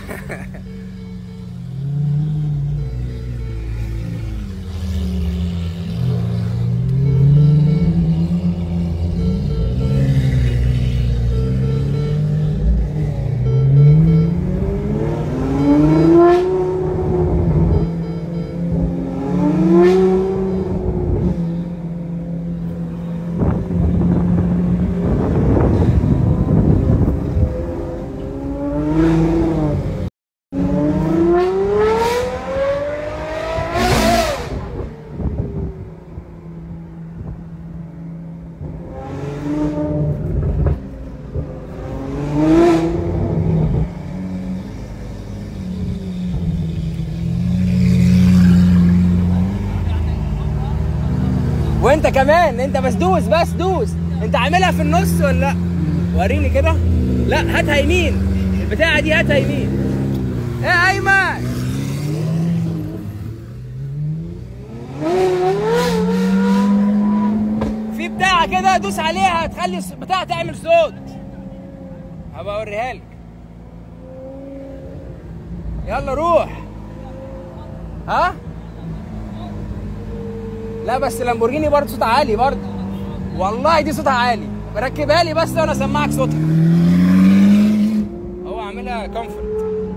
وانت كمان انت بس دوس بس دوس انت عاملها في النص ولا لا وريني كده لا هاتها يمين البتاعه دي هاتها يمين ايه يا ايمن في بتاعه كده دوس عليها تخلي البتاعه تعمل صوت هبقى اوريها لك يلا روح ها لا بس لامبورجيني برضه صوتها عالي برضه والله دي صوتها عالي ركبها لي بس وانا اسمعك صوتها هو عاملها كومفورت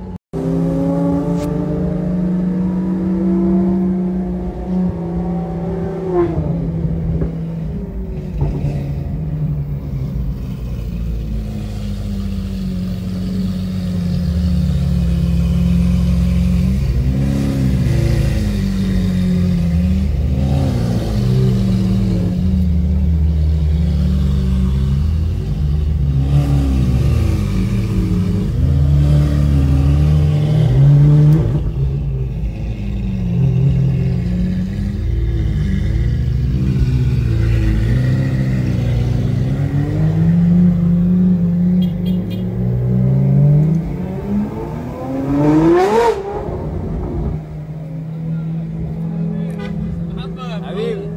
حبيبي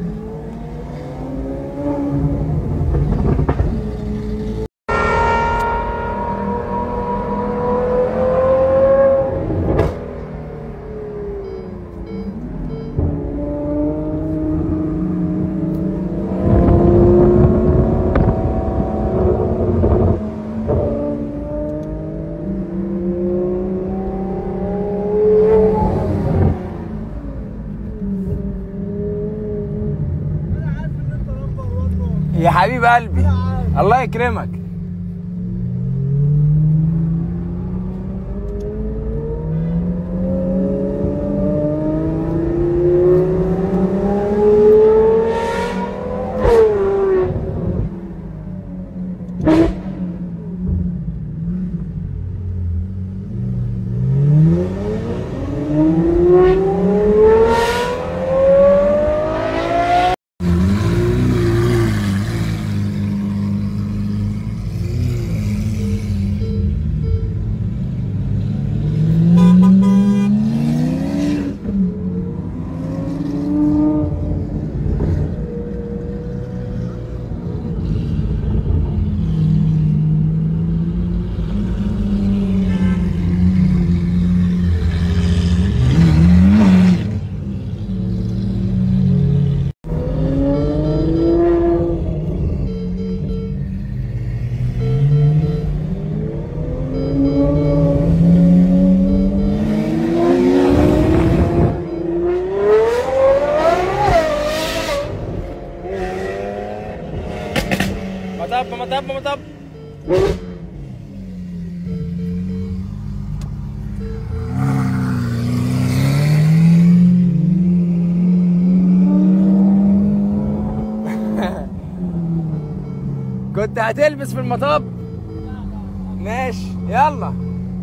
يا حبيب قلبي الله يكرمك مطب مطب مطب كنت هتلبس في المطب ماشي يلا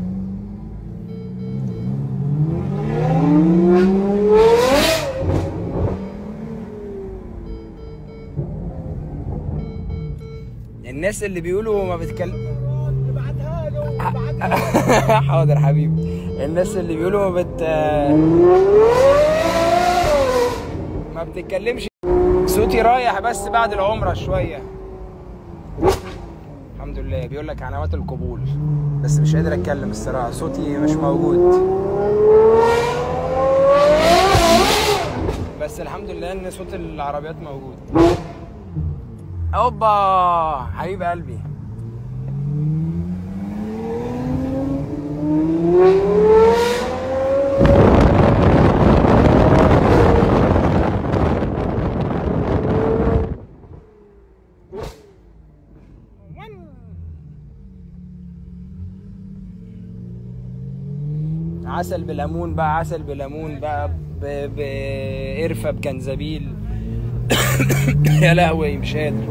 الناس اللي بيقولوا ما بتكلم ابعتها له ابعتها حاضر حبيبي الناس اللي بيقولوا ما بت ما بتتكلمش صوتي رايح بس بعد العمرة شوية الحمد الحمد لله بيقول لك علامات القبول بس مش قادر اتكلم الصراحه صوتي مش موجود بس الحمد لله ان صوت العربيات موجود اوبا حبيب قلبي عسل بليمون بقى عسل بليمون بقى ب- بقرفة بجنزبيل يا لهوي مش قادر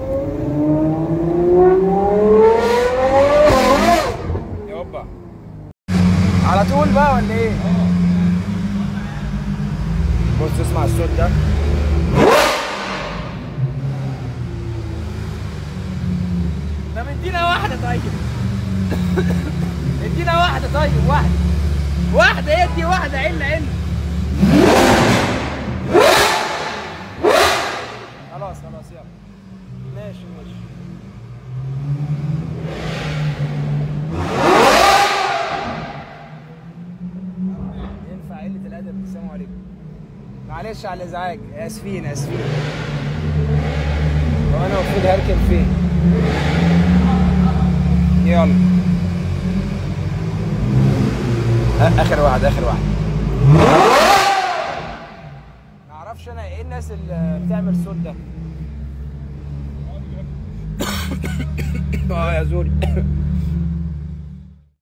يابا على طول بقى ولا ايه؟ بص اسمع الصوت ده طب ادينا واحدة طيب ادينا واحدة طيب واحدة واحدة ادي واحدة عل عل خلاص خلاص يلا ماشي ماشي ينفع قلة الأدب السلام عليكم معلش على الإزعاج آسفين آسفين هو أنا المفروض هركب فين؟ يلا آه، اخر واحد اخر واحد ما اعرفش انا ايه الناس اللي بتعمل صوت ده اه يا زوري